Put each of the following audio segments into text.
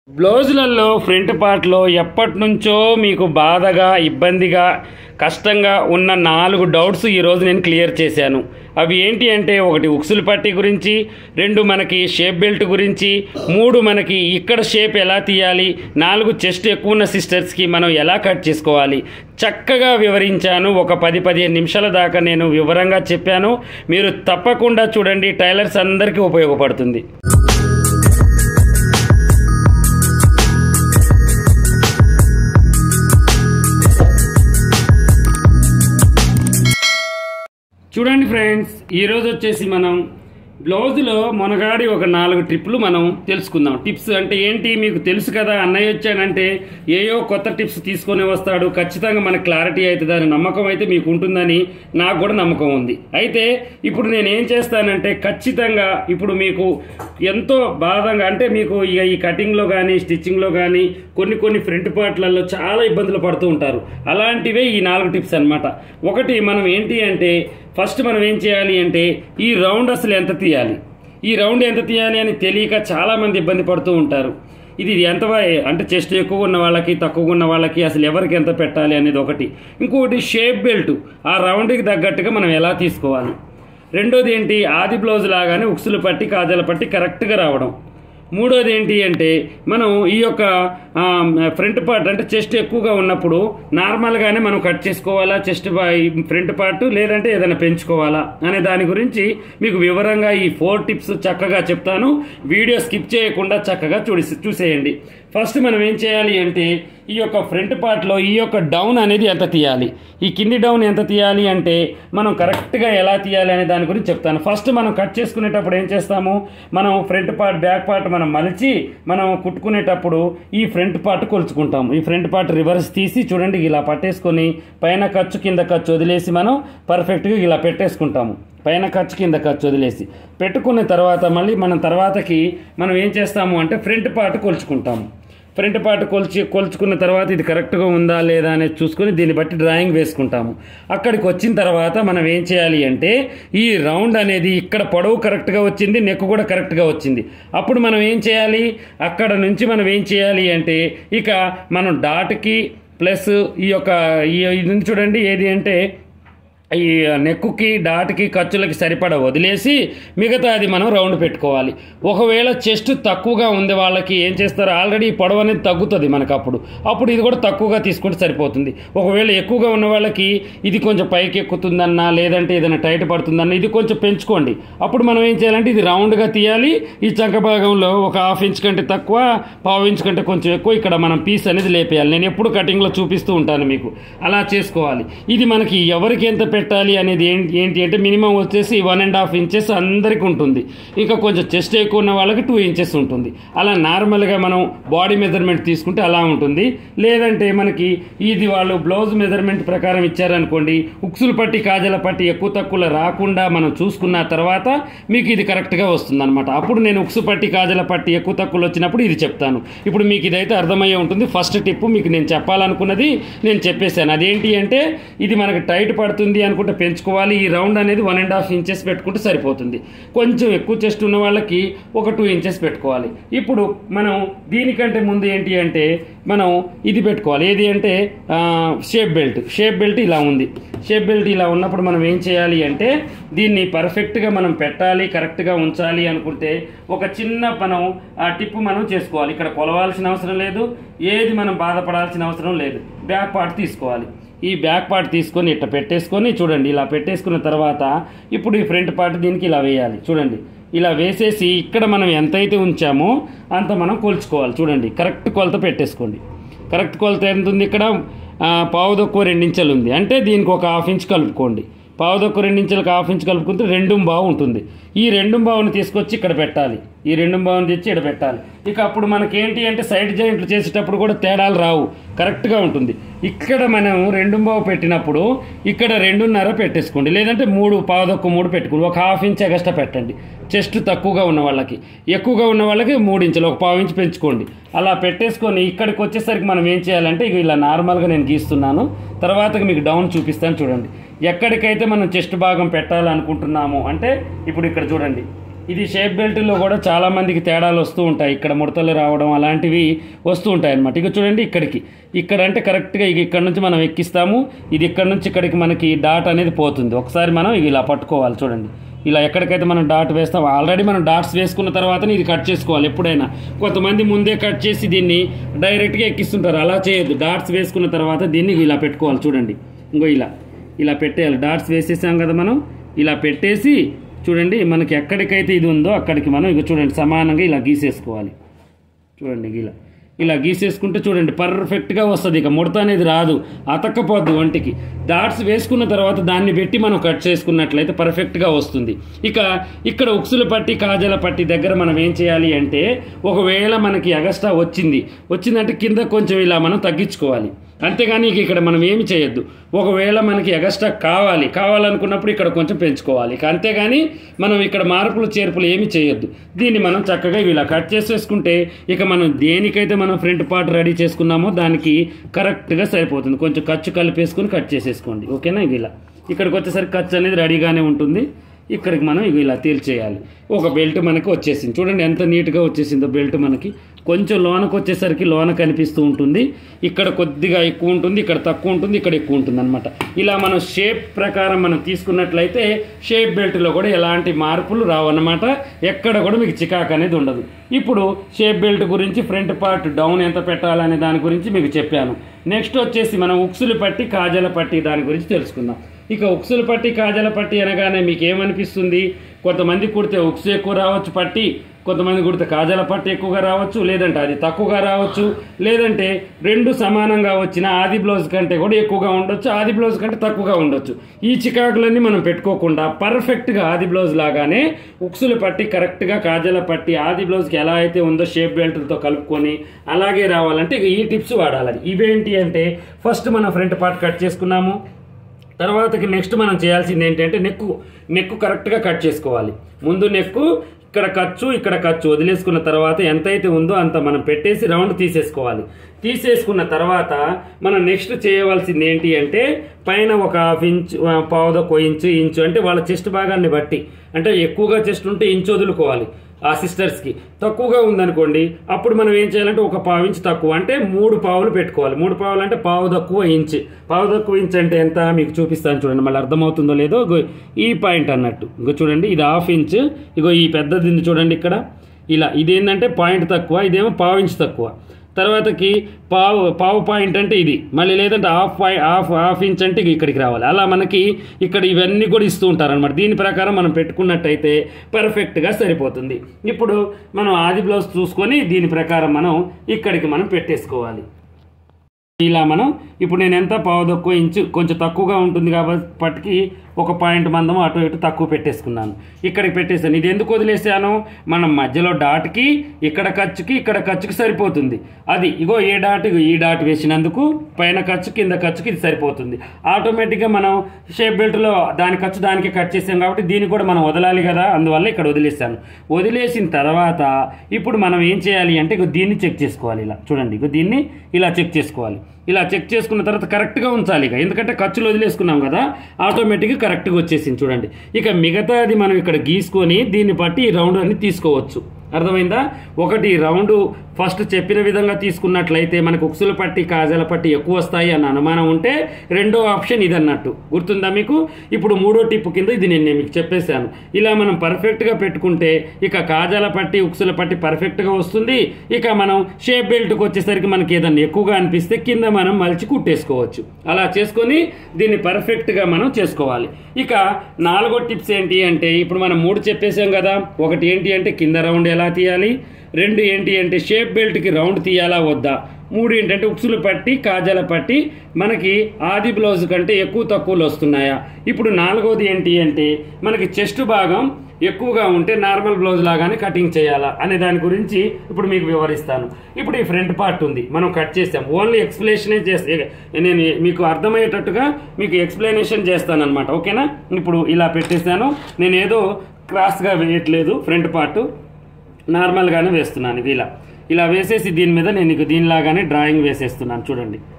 బ్లౌజులలో front పార్ట్లో ఎప్పటి నుంచో మీకు బాధగా ఇబ్బందిగా కష్టంగా ఉన్న నాలుగు డౌట్స్ ఈరోజు నేను క్లియర్ చేశాను అవి ఏంటి అంటే ఒకటి ఉక్సుల పట్టి గురించి రెండు మనకి షేప్ బెల్ట్ గురించి మూడు మనకి ఇక్కడ షేప్ ఎలా తీయాలి నాలుగు చెస్ట్ ఎక్కువ ఉన్న సిస్టర్స్కి మనం ఎలా కట్ చేసుకోవాలి చక్కగా వివరించాను ఒక పది పదిహేను నిమిషాల దాకా నేను వివరంగా చెప్పాను మీరు తప్పకుండా చూడండి టైలర్స్ అందరికీ ఉపయోగపడుతుంది చూడండి ఫ్రెండ్స్ ఈరోజు వచ్చేసి మనం బ్లౌజ్లో మొనగాడి ఒక నాలుగు టిప్లు మనం తెలుసుకుందాం టిప్స్ అంటే ఏంటి మీకు తెలుసు కదా అన్నయ్య వచ్చానంటే ఏయో కొత్త టిప్స్ తీసుకొని వస్తాడు ఖచ్చితంగా మనకు క్లారిటీ అవుతుంది అని నమ్మకం అయితే మీకు ఉంటుందని నాకు కూడా నమ్మకం ఉంది అయితే ఇప్పుడు నేను ఏం చేస్తానంటే ఖచ్చితంగా ఇప్పుడు మీకు ఎంతో బాధంగా అంటే మీకు ఇక ఈ కటింగ్లో కానీ స్టిచ్చింగ్లో కానీ కొన్ని కొన్ని ఫ్రంట్ పార్ట్లలో చాలా ఇబ్బందులు పడుతూ ఉంటారు అలాంటివే ఈ నాలుగు టిప్స్ అన్నమాట ఒకటి మనం ఏంటి అంటే ఫస్ట్ మనం ఏం చేయాలి అంటే ఈ రౌండ్ అసలు ఎంత తీయాలి ఈ రౌండ్ ఎంత తీయాలి అని తెలియక చాలా మంది ఇబ్బంది పడుతూ ఉంటారు ఇది ఎంత వా- అంటే చెస్ట్ ఎక్కువ ఉన్న వాళ్ళకి తక్కువ ఉన్న వాళ్ళకి అసలు ఎవరికి ఎంత పెట్టాలి అనేది ఒకటి ఇంకొకటి షేప్ బెల్ట్ ఆ రౌండ్కి తగ్గట్టుగా మనం ఎలా తీసుకోవాలి రెండోది ఏంటి ఆది బ్లౌజ్ లాగానే ఉక్సులు పట్టి కాజల పట్టి కరెక్ట్గా రావడం మూడోది ఏంటి అంటే మనం ఈ యొక్క ఆ, ఫ్రంట్ పార్ట్ అంటే చెస్ట్ ఎక్కువగా ఉన్నప్పుడు నార్మల్గానే మనం కట్ చేసుకోవాలా చెస్ట్ ఫ్రంట్ పార్ట్ లేదంటే ఏదైనా పెంచుకోవాలా అనే దాని గురించి మీకు వివరంగా ఈ ఫోర్ టిప్స్ చక్కగా చెప్తాను వీడియో స్కిప్ చేయకుండా చక్కగా చూడి చూసేయండి ఫస్ట్ మనం ఏం చేయాలి అంటే ఈ యొక్క ఫ్రంట్ పార్ట్లో ఈ యొక్క డౌన్ అనేది ఎంత తీయాలి ఈ కింది డౌన్ ఎంత తీయాలి అంటే మనం కరెక్ట్గా ఎలా తీయాలి అనే దాని గురించి చెప్తాను ఫస్ట్ మనం కట్ చేసుకునేటప్పుడు ఏం చేస్తాము మనం ఫ్రంట్ పార్ట్ బ్యాక్ పార్ట్ మనం మలిచి మనం కుట్టుకునేటప్పుడు ఈ ఫ్రంట్ పార్ట్ కొలుచుకుంటాము ఈ ఫ్రంట్ పార్ట్ రివర్స్ తీసి చూడండి ఇలా పట్టేసుకొని పైన ఖర్చు కింద ఖర్చు వదిలేసి మనం పర్ఫెక్ట్గా ఇలా పెట్టేసుకుంటాము పైన ఖర్చు కింద ఖర్చు వదిలేసి పెట్టుకున్న తర్వాత మళ్ళీ మనం తర్వాతకి మనం ఏం చేస్తాము అంటే ఫ్రంట్ పార్ట్ కొలుచుకుంటాము ఫ్రంట్ పార్ట్ కొలిచి కొలుచుకున్న తర్వాత ఇది కరెక్ట్గా ఉందా లేదా అనేది చూసుకొని దీన్ని బట్టి డ్రాయింగ్ వేసుకుంటాము అక్కడికి వచ్చిన తర్వాత మనం ఏం చేయాలి అంటే ఈ రౌండ్ అనేది ఇక్కడ పొడవు కరెక్ట్గా వచ్చింది నెక్ కూడా కరెక్ట్గా వచ్చింది అప్పుడు మనం ఏం చేయాలి అక్కడ నుంచి మనం ఏం చేయాలి అంటే ఇక మనం డాట్కి ప్లస్ ఈ యొక్క ఈ ఇది ఉంది చూడండి ఏది అంటే ఈ నెక్కుకి డాట్కి ఖర్చులకి సరిపడా వదిలేసి మిగతా అది మనం రౌండ్ పెట్టుకోవాలి ఒకవేళ చెస్ట్ తక్కువగా ఉంది వాళ్ళకి ఏం చేస్తారు ఆల్రెడీ ఈ పొడవు అనేది తగ్గుతుంది మనకు అప్పుడు అప్పుడు ఇది కూడా తక్కువగా తీసుకుంటే సరిపోతుంది ఒకవేళ ఎక్కువగా ఉన్న వాళ్ళకి ఇది కొంచెం పైకి ఎక్కుతుందన్నా లేదంటే ఏదైనా టైట్ పడుతుందన్నా ఇది కొంచెం పెంచుకోండి అప్పుడు మనం ఏం చేయాలంటే ఇది రౌండ్గా తీయాలి ఈ చంక భాగంలో ఒక హాఫ్ ఇంచ్ కంటే తక్కువ పావు ఇంచ్ కంటే కొంచెం ఎక్కువ ఇక్కడ మనం పీస్ అనేది లేపేయాలి నేను ఎప్పుడు కటింగ్లో చూపిస్తూ ఉంటాను మీకు అలా చేసుకోవాలి ఇది మనకి ఎవరికి ఎంత పెట్టాలి అనేది ఏంటి ఏంటి అంటే మినిమం వచ్చేసి వన్ అండ్ హాఫ్ ఇంచెస్ అందరికి ఉంటుంది ఇంకా కొంచెం చెస్ట్ ఎక్కువ ఉన్న వాళ్ళకి టూ ఇంచెస్ ఉంటుంది అలా నార్మల్గా మనం బాడీ మెజర్మెంట్ తీసుకుంటే అలా ఉంటుంది లేదంటే మనకి ఇది వాళ్ళు బ్లౌజ్ మెజర్మెంట్ ప్రకారం ఇచ్చారనుకోండి ఉక్సులు పట్టి కాజల పట్టి ఎక్కువ తక్కువ రాకుండా మనం చూసుకున్న తర్వాత మీకు ఇది కరెక్ట్గా వస్తుంది అనమాట అప్పుడు నేను ఉక్సు పట్టి కాజల పట్టి ఎక్కువ తక్కువలు వచ్చినప్పుడు ఇది చెప్తాను ఇప్పుడు మీకు ఇదైతే అర్థమయ్యే ఉంటుంది ఫస్ట్ టిప్ మీకు నేను చెప్పాలనుకున్నది నేను చెప్పేశాను అదేంటి అంటే ఇది మనకి టైట్ పడుతుంది అనుకుంటే పెంచుకోవాలి ఈ రౌండ్ అనేది వన్ అండ్ హాఫ్ ఇంచెస్ పెట్టుకుంటే సరిపోతుంది కొంచెం ఎక్కువ చెస్ట్ ఉన్న వాళ్ళకి ఒక టూ ఇంచెస్ పెట్టుకోవాలి ఇప్పుడు మనం దీనికంటే ముందు ఏంటి అంటే మనం ఇది పెట్టుకోవాలి ఏది అంటే షేప్ బెల్ట్ షేప్ బెల్ట్ ఇలా ఉంది షేప్ బెల్ట్ ఇలా ఉన్నప్పుడు మనం ఏం చేయాలి అంటే దీన్ని పర్ఫెక్ట్గా మనం పెట్టాలి కరెక్ట్గా ఉంచాలి అనుకుంటే ఒక చిన్న మనం ఆ టిప్ మనం చేసుకోవాలి ఇక్కడ కొలవాల్సిన అవసరం లేదు ఏది మనం బాధపడాల్సిన అవసరం లేదు బ్యాక్ పార్ట్ తీసుకోవాలి ఈ బ్యాక్ పార్ట్ తీసుకొని ఇట్లా పెట్టేసుకొని చూడండి ఇలా పెట్టేసుకున్న తర్వాత ఇప్పుడు ఈ ఫ్రంట్ పార్ట్ దీనికి ఇలా వేయాలి చూడండి ఇలా వేసేసి ఇక్కడ మనం ఎంతైతే ఉంచామో అంత మనం కొలుచుకోవాలి చూడండి కరెక్ట్ కొలత పెట్టేసుకోండి కరెక్ట్ కొలత ఎంత ఉంది ఇక్కడ ఆ, పావు తక్కువ రెండించెలు ఉంది అంటే దీనికి ఒక హాఫ్ ఇంచ్ కలుపుకోండి పావు తక్కువ రెండించెలకు హాఫ్ ఇంచ్ కలుపుకుంటే రెండు బావు ఉంటుంది ఈ రెండు బావుని తీసుకొచ్చి ఇక్కడ పెట్టాలి ఈ రెండు బావుని తెచ్చి ఇక్కడ పెట్టాలి ఇక అప్పుడు మనకి ఏంటి అంటే సైడ్ జాయింట్లు చేసేటప్పుడు కూడా తేడాలు రావు కరెక్ట్గా ఉంటుంది ఇక్కడ మనం రెండు బావు పెట్టినప్పుడు ఇక్కడ రెండున్నర పెట్టేసుకోండి లేదంటే మూడు పావుదొక్క మూడు పెట్టుకోండి ఒక హాఫ్ ఇంచ్ ఎగస్ట్రా పెట్టండి చెస్ట్ తక్కువగా ఉన్న వాళ్ళకి ఎక్కువగా ఉన్న వాళ్ళకి మూడు ఇంచులు ఒక పావు ఇంచ్ పెంచుకోండి అలా పెట్టేసుకొని ఇక్కడికి వచ్చేసరికి మనం ఏం చేయాలంటే ఇక ఇలా నార్మల్గా నేను గీస్తున్నాను తర్వాత మీకు డౌన్ చూపిస్తాను చూడండి ఎక్కడికైతే మనం చెస్ట్ భాగం పెట్టాలనుకుంటున్నామో అంటే ఇప్పుడు ఇక్కడ చూడండి ఇది షేప్ బెల్ట్లో కూడా చాలా మందికి తేడాలు వస్తూ ఉంటాయి ఇక్కడ ముడతలు రావడం అలాంటివి వస్తూ ఉంటాయి అన్నమాట ఇక చూడండి ఇక్కడికి ఇక్కడ అంటే కరెక్ట్గా ఇక ఇక్కడ నుంచి మనం ఎక్కిస్తాము ఇది ఇక్కడ నుంచి ఇక్కడికి మనకి డాట్ అనేది పోతుంది ఒకసారి మనం ఇక ఇలా పట్టుకోవాలి చూడండి ఇలా ఎక్కడికైతే మనం డాట్ వేస్తాం ఆల్రెడీ మనం డాట్స్ వేసుకున్న తర్వాతనే ఇది కట్ చేసుకోవాలి ఎప్పుడైనా కొంతమంది ముందే కట్ చేసి దీన్ని డైరెక్ట్గా ఎక్కిస్తుంటారు అలా చేయొద్దు డాట్స్ వేసుకున్న తర్వాత దీన్ని ఇలా పెట్టుకోవాలి చూడండి ఇంకో ఇలా ఇలా పెట్టేయాలి డాట్స్ వేసేసాం కదా మనం ఇలా పెట్టేసి చూడండి మనకి ఎక్కడికైతే ఇది ఉందో అక్కడికి మనం ఇక చూడండి సమానంగా ఇలా గీసేసుకోవాలి చూడండి ఇలా ఇలా గీసేసుకుంటే చూడండి పర్ఫెక్ట్గా వస్తుంది ఇక ముడత అనేది రాదు అతక్కపోద్ది వంటికి డాట్స్ వేసుకున్న తర్వాత దాన్ని పెట్టి మనం కట్ చేసుకున్నట్లయితే పర్ఫెక్ట్గా వస్తుంది ఇక ఇక్కడ ఉక్సుల పట్టి కాజల పట్టి దగ్గర మనం ఏం చేయాలి అంటే ఒకవేళ మనకి ఎగస్ట్రా వచ్చింది వచ్చిందంటే కింద కొంచెం ఇలా మనం తగ్గించుకోవాలి అంతేగాని ఇక ఇక్కడ మనం ఏమి చేయొద్దు ఒకవేళ మనకి ఎగస్ట్రా కావాలి కావాలనుకున్నప్పుడు ఇక్కడ కొంచెం పెంచుకోవాలి ఇక అంతేగాని మనం ఇక్కడ మార్పులు చేర్పులు ఏమి చేయొద్దు దీన్ని మనం చక్కగా ఇలా కట్ చేసేసుకుంటే ఇక మనం దేనికైతే మనం ఫ్రంట్ పార్ట్ రెడీ చేసుకున్నామో దానికి కరెక్ట్గా సరిపోతుంది కొంచెం ఖర్చు కలిపేసుకొని కట్ చేసేసుకోండి ఓకేనా ఇక ఇలా ఇక్కడికి వచ్చేసరికి ఖర్చు అనేది రెడీగానే ఉంటుంది ఇక్కడికి మనం ఇక ఇలా తేల్చేయాలి ఒక బెల్ట్ మనకి వచ్చేసింది చూడండి ఎంత నీట్గా వచ్చేసిందో బెల్ట్ మనకి కొంచెం లోనకు వచ్చేసరికి లోన కనిపిస్తూ ఉంటుంది ఇక్కడ కొద్దిగా ఎక్కువ ఉంటుంది ఇక్కడ తక్కువ ఉంటుంది ఇక్కడ ఎక్కువ ఉంటుంది అనమాట ఇలా మనం షేప్ ప్రకారం మనం తీసుకున్నట్లయితే షేప్ బెల్ట్లో కూడా ఎలాంటి మార్పులు రావన్నమాట ఎక్కడ కూడా మీకు చికాక్ అనేది ఉండదు ఇప్పుడు షేప్ బెల్ట్ గురించి ఫ్రంట్ పార్ట్ డౌన్ ఎంత పెట్టాలనే దాని గురించి మీకు చెప్పాను నెక్స్ట్ వచ్చేసి మనం ఉక్సులు పట్టి కాజల పట్టి దాని గురించి తెలుసుకుందాం ఇక ఉక్సులు పట్టి కాజల పట్టి అనగానే మీకు ఏమనిపిస్తుంది కొంతమంది కుడితే ఉక్సు ఎక్కువ రావచ్చు పట్టి కొంతమంది కుడితే కాజల పట్టి ఎక్కువగా రావచ్చు లేదంటే అది తక్కువగా రావచ్చు లేదంటే రెండు సమానంగా వచ్చిన ఆది బ్లౌజ్ కంటే కూడా ఎక్కువగా ఉండొచ్చు ఆది బ్లౌజ్ కంటే తక్కువగా ఉండొచ్చు ఈ చికాకులన్నీ మనం పెట్టుకోకుండా పర్ఫెక్ట్గా ఆది బ్లౌజ్ లాగానే ఉక్సులు పట్టి కరెక్ట్గా కాజల పట్టి ఆది బ్లౌజ్కి ఎలా అయితే ఉందో షేప్ బెల్ట్లతో కలుపుకొని అలాగే రావాలంటే ఇక ఈ టిప్స్ వాడాలి ఇవేంటి అంటే ఫస్ట్ మనం ఫ్రంట్ పార్ట్ కట్ చేసుకున్నాము తర్వాతకి నెక్స్ట్ మనం చేయాల్సింది ఏంటంటే నెక్కు నెక్కు కరెక్ట్గా కట్ చేసుకోవాలి ముందు నెక్కు ఇక్కడ ఖర్చు ఇక్కడ ఖర్చు వదిలేసుకున్న తర్వాత ఎంతైతే ఉందో అంత మనం పెట్టేసి రౌండ్ తీసేసుకోవాలి తీసేసుకున్న తర్వాత మనం నెక్స్ట్ చేయవలసింది ఏంటి అంటే పైన ఒక హాఫ్ ఇంచ్ పావుదొక్క ఇంచు ఇంచు అంటే వాళ్ళ చెస్ట్ భాగాన్ని బట్టి అంటే ఎక్కువగా చెస్ట్ ఉంటే ఇంచు వదులుకోవాలి ఆ సిస్టర్స్కి తక్కువగా ఉందనుకోండి అప్పుడు మనం ఏం చేయాలంటే ఒక పావు ఇంచ్ తక్కువ అంటే మూడు పావులు పెట్టుకోవాలి మూడు పావులు అంటే పావు తక్కువ ఇంచ్ పావు తక్కువ ఇంచ్ అంటే ఎంత మీకు చూపిస్తాను చూడండి మళ్ళీ అర్థమవుతుందో లేదో ఇగో ఈ పాయింట్ అన్నట్టు ఇగో చూడండి ఇది హాఫ్ ఇంచ్ ఇగో ఈ పెద్దది ఉంది చూడండి ఇక్కడ ఇలా ఇదేంటంటే పాయింట్ తక్కువ ఇదేమో పావు ఇంచ్ తక్కువ తర్వాతకి పావు పావు పాయింట్ అంటే ఇది మళ్ళీ లేదంటే హాఫ్ పాయి హాఫ్ హాఫ్ ఇంచ్ అంటే ఇక్కడికి రావాలి అలా మనకి ఇక్కడ ఇవన్నీ కూడా ఇస్తూ ఉంటారనమాట దీని ప్రకారం మనం పెట్టుకున్నట్టయితే పర్ఫెక్ట్గా సరిపోతుంది ఇప్పుడు మనం ఆది బ్లౌజ్ చూసుకొని దీని ప్రకారం మనం ఇక్కడికి మనం పెట్టేసుకోవాలి ఇలా మనం ఇప్పుడు నేను ఎంత పావు తక్కువ ఇంచు కొంచెం తక్కువగా ఉంటుంది కాబట్టి ఒక పాయింట్ మందం అటు ఇటు తక్కువ పెట్టేసుకున్నాను ఇక్కడికి పెట్టేసాను ఇది ఎందుకు వదిలేసాను మనం మధ్యలో డాట్కి ఇక్కడ ఖర్చుకి ఇక్కడ ఖర్చుకి సరిపోతుంది అది ఇగో ఏ డాట్ ఇగో ఈ డాట్ వేసినందుకు పైన ఖర్చు కింద ఖర్చుకి ఇది సరిపోతుంది ఆటోమేటిక్గా మనం షేప్ బెల్ట్లో దాని ఖర్చు దానికి కట్ చేసాం కాబట్టి దీన్ని కూడా మనం వదలాలి కదా అందువల్ల ఇక్కడ వదిలేసాను వదిలేసిన తర్వాత ఇప్పుడు మనం ఏం చేయాలి అంటే ఇగో దీన్ని చెక్ చేసుకోవాలి ఇలా చూడండి ఇగో దీన్ని ఇలా చెక్ చేసుకోవాలి ఇలా చెక్ చేసుకున్న తర్వాత కరెక్ట్గా ఉంచాలి ఇక ఎందుకంటే ఖర్చులు వదిలేసుకున్నాం కదా ఆటోమేటిక్గా కరెక్ట్గా వచ్చేసింది చూడండి ఇక మిగతాది మనం ఇక్కడ గీసుకొని దీన్ని బట్టి ఈ రౌండ్ అన్ని తీసుకోవచ్చు అర్థమైందా ఒకటి రౌండ్ ఫస్ట్ చెప్పిన విధంగా తీసుకున్నట్లయితే మనకు ఉక్సుల పట్టి కాజల పట్టి ఎక్కువ వస్తాయి అన్న అనుమానం ఉంటే రెండో ఆప్షన్ ఇది అన్నట్టు గుర్తుందా మీకు ఇప్పుడు మూడో టిప్ కింద ఇది నేను మీకు చెప్పేశాను ఇలా మనం పర్ఫెక్ట్గా పెట్టుకుంటే ఇక కాజాల పట్టి ఉక్సుల పట్టి పర్ఫెక్ట్గా వస్తుంది ఇక మనం షేప్ బెల్ట్కి వచ్చేసరికి మనకి ఏదన్నా ఎక్కువగా అనిపిస్తే కింద మనం మలిచి కుట్టేసుకోవచ్చు అలా చేసుకొని దీన్ని పర్ఫెక్ట్గా మనం చేసుకోవాలి ఇక నాలుగో టిప్స్ ఏంటి అంటే ఇప్పుడు మనం మూడు చెప్పేసాం కదా ఒకటి ఏంటి అంటే కింద రౌండ్ ఎలా తీయాలి రెండు ఏంటి అంటే షేప్ బెల్ట్కి రౌండ్ తీయాలా వద్దా మూడు ఏంటంటే ఉక్సులు పట్టి కాజాల పట్టి మనకి ఆది బ్లౌజ్ కంటే ఎక్కువ తక్కువలు వస్తున్నాయా ఇప్పుడు నాలుగోది ఏంటి అంటే మనకి చెస్ట్ భాగం ఎక్కువగా ఉంటే నార్మల్ బ్లౌజ్ లాగానే కటింగ్ చేయాలా అనే దాని గురించి ఇప్పుడు మీకు వివరిస్తాను ఇప్పుడు ఈ ఫ్రంట్ పార్ట్ ఉంది మనం కట్ చేస్తాం ఓన్లీ ఎక్స్ప్లెనేషనే చేస్తే నేను మీకు అర్థమయ్యేటట్టుగా మీకు ఎక్స్ప్లెనేషన్ చేస్తాను అనమాట ఓకేనా ఇప్పుడు ఇలా పెట్టేశాను నేను ఏదో క్రాస్గా వేయట్లేదు ఫ్రంట్ పార్ట్ నార్మల్గానే వేస్తున్నాను ఇది ఇలా ఇలా వేసేసి దీని మీద నేను ఇక దీనిలాగానే డ్రాయింగ్ వేసేస్తున్నాను చూడండి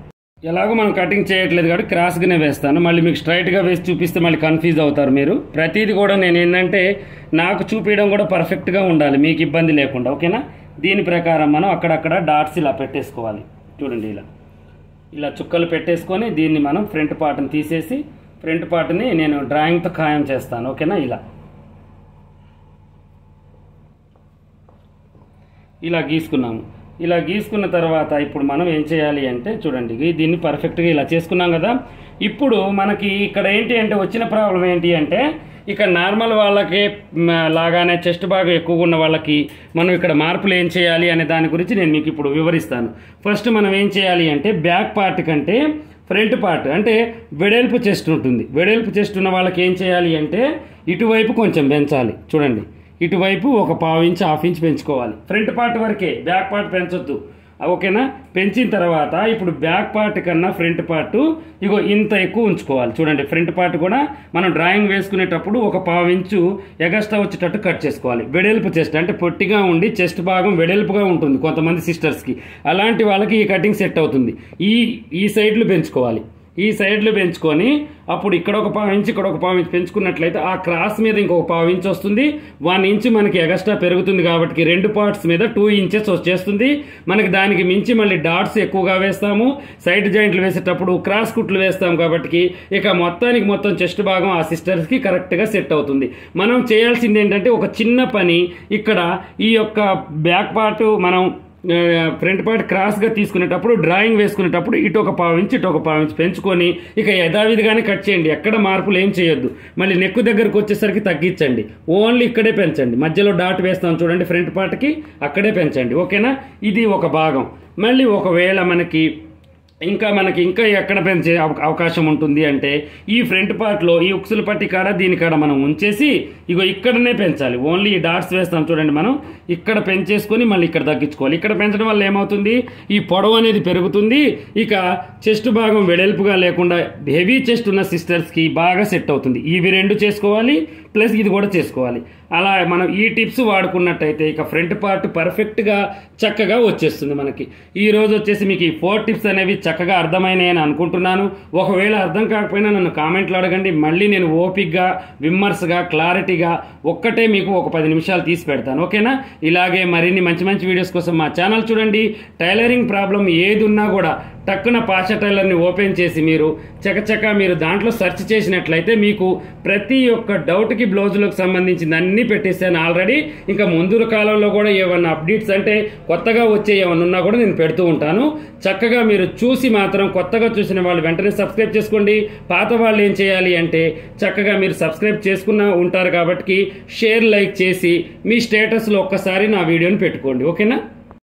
ఎలాగో మనం కటింగ్ చేయట్లేదు కాబట్టి క్రాస్గానే వేస్తాను మళ్ళీ మీకు స్ట్రైట్గా వేసి చూపిస్తే మళ్ళీ కన్ఫ్యూజ్ అవుతారు మీరు ప్రతిదీ కూడా నేను ఏంటంటే నాకు చూపించడం కూడా పర్ఫెక్ట్గా ఉండాలి మీకు ఇబ్బంది లేకుండా ఓకేనా దీని ప్రకారం మనం అక్కడక్కడ డాట్స్ ఇలా పెట్టేసుకోవాలి చూడండి ఇలా ఇలా చుక్కలు పెట్టేసుకొని దీన్ని మనం ఫ్రంట్ పార్ట్ని తీసేసి ఫ్రంట్ పార్ట్ని నేను డ్రాయింగ్తో ఖాయం చేస్తాను ఓకేనా ఇలా ఇలా గీసుకున్నాము ఇలా గీసుకున్న తర్వాత ఇప్పుడు మనం ఏం చేయాలి అంటే చూడండి ఇది- దీన్ని పర్ఫెక్ట్గా ఇలా చేసుకున్నాం కదా ఇప్పుడు మనకి ఇక్కడ ఏంటి అంటే వచ్చిన ప్రాబ్లం ఏంటి అంటే ఇక్కడ నార్మల్ వాళ్ళకి మ, లాగానే చెస్ట్ బాగా ఎక్కువగా ఉన్న వాళ్ళకి మనం ఇక్కడ మార్పులు ఏం చేయాలి అనే దాని గురించి నేను మీకు ఇప్పుడు వివరిస్తాను ఫస్ట్ మనం ఏం చేయాలి అంటే బ్యాక్ పార్ట్ కంటే ఫ్రంట్ పార్ట్ అంటే వెడల్పు చెస్ట్ ఉంటుంది వెడల్పు చెస్ట్ ఉన్న వాళ్ళకి ఏం చేయాలి అంటే ఇటువైపు కొంచెం పెంచాలి చూడండి ఇటువైపు ఒక పావు ఇంచ్ హాఫ్ ఇంచ్ పెంచుకోవాలి ఫ్రంట్ పార్ట్ వరకే బ్యాక్ పార్ట్ పెంచొద్దు ఓకేనా పెంచిన తర్వాత ఇప్పుడు బ్యాక్ పార్ట్ కన్నా ఫ్రంట్ పార్ట్ ఇగో ఇంత ఎక్కువ ఉంచుకోవాలి చూడండి ఫ్రంట్ పార్ట్ కూడా మనం డ్రాయింగ్ వేసుకునేటప్పుడు ఒక పావు ఇంచు ఎగస్ట్రా వచ్చేటట్టు కట్ చేసుకోవాలి వెడల్పు చెస్ట్ అంటే పొట్టిగా ఉండి చెస్ట్ భాగం వెడల్పుగా ఉంటుంది కొంతమంది సిస్టర్స్కి అలాంటి వాళ్ళకి ఈ కటింగ్ సెట్ అవుతుంది ఈ ఈ సైడ్లు పెంచుకోవాలి ఈ సైడ్లు పెంచుకొని అప్పుడు ఇక్కడ ఒక పావు ఇంచ్ ఇక్కడ ఒక పావు ఇంచ్ పెంచుకున్నట్లయితే ఆ క్రాస్ మీద ఇంకొక పావు ఇంచ్ వస్తుంది వన్ ఇంచ్ మనకి ఎగస్ట్రా పెరుగుతుంది కాబట్టి రెండు పార్ట్స్ మీద టూ ఇంచెస్ వచ్చేస్తుంది మనకి దానికి మించి మళ్ళీ డాట్స్ ఎక్కువగా వేస్తాము సైడ్ జాయింట్లు వేసేటప్పుడు క్రాస్ కుట్లు వేస్తాం కాబట్టి ఇక మొత్తానికి మొత్తం చెస్ట్ భాగం ఆ సిస్టర్స్కి కరెక్ట్గా సెట్ అవుతుంది మనం చేయాల్సింది ఏంటంటే ఒక చిన్న పని ఇక్కడ ఈ యొక్క బ్యాక్ పార్ట్ మనం ఫ్రంట్ పార్ట్ క్రాస్గా తీసుకునేటప్పుడు డ్రాయింగ్ వేసుకునేటప్పుడు ఇటు ఒక పావు ఇంచ్ ఇటు ఒక పావు ఇంచ్ పెంచుకొని ఇక యథావిధిగానే కట్ చేయండి ఎక్కడ మార్పులు ఏం చేయొద్దు మళ్ళీ నెక్ దగ్గరకు వచ్చేసరికి తగ్గించండి ఓన్లీ ఇక్కడే పెంచండి మధ్యలో డాట్ వేస్తాం చూడండి ఫ్రంట్ పార్ట్కి అక్కడే పెంచండి ఓకేనా ఇది ఒక భాగం మళ్ళీ ఒకవేళ మనకి ఇంకా మనకి ఇంకా ఎక్కడ పెంచే అవ- అవకాశం ఉంటుంది అంటే ఈ ఫ్రంట్ పార్ట్లో ఈ ఉక్సుల పట్టి కాడ దీని కాడ మనం ఉంచేసి ఇగో ఇక్కడనే పెంచాలి ఓన్లీ ఈ డాట్స్ వేస్తాం చూడండి మనం ఇక్కడ పెంచేసుకొని మళ్ళీ ఇక్కడ తగ్గించుకోవాలి ఇక్కడ పెంచడం వల్ల ఏమవుతుంది ఈ పొడవు అనేది పెరుగుతుంది ఇక చెస్ట్ భాగం వెడల్పుగా లేకుండా హెవీ చెస్ట్ ఉన్న సిస్టర్స్కి బాగా సెట్ అవుతుంది ఇవి రెండు చేసుకోవాలి ప్లస్ ఇది కూడా చేసుకోవాలి అలా మనం ఈ టిప్స్ వాడుకున్నట్టయితే ఇక ఫ్రంట్ పార్ట్ పర్ఫెక్ట్గా చక్కగా వచ్చేస్తుంది మనకి ఈ రోజు వచ్చేసి మీకు ఈ ఫోర్ టిప్స్ అనేవి చక్కగా అర్థమైనాయి అని అనుకుంటున్నాను ఒకవేళ అర్థం కాకపోయినా నన్ను కామెంట్లు అడగండి మళ్ళీ నేను ఓపిక్గా విమ్మర్స్గా క్లారిటీగా ఒక్కటే మీకు ఒక పది నిమిషాలు తీసి పెడతాను ఓకేనా ఇలాగే మరిన్ని మంచి మంచి వీడియోస్ కోసం మా ఛానల్ చూడండి టైలరింగ్ ప్రాబ్లం ఏది ఉన్నా కూడా టక్కున పాష టైలర్ని ఓపెన్ చేసి మీరు చకచక మీరు దాంట్లో సెర్చ్ చేసినట్లయితే మీకు ప్రతి ఒక్క డౌట్కి బ్లౌజులకు సంబంధించింది అన్నీ పెట్టేశాను ఆల్రెడీ ఇంకా ముందు కాలంలో కూడా ఏమన్నా అప్డేట్స్ అంటే కొత్తగా వచ్చే ఏమన్నా ఉన్నా కూడా నేను పెడుతూ ఉంటాను చక్కగా మీరు చూసి మాత్రం కొత్తగా చూసిన వాళ్ళు వెంటనే సబ్స్క్రైబ్ చేసుకోండి పాత వాళ్ళు ఏం చేయాలి అంటే చక్కగా మీరు సబ్స్క్రైబ్ చేసుకున్న ఉంటారు కాబట్టి షేర్ లైక్ చేసి మీ స్టేటస్లో ఒక్కసారి నా వీడియోని పెట్టుకోండి ఓకేనా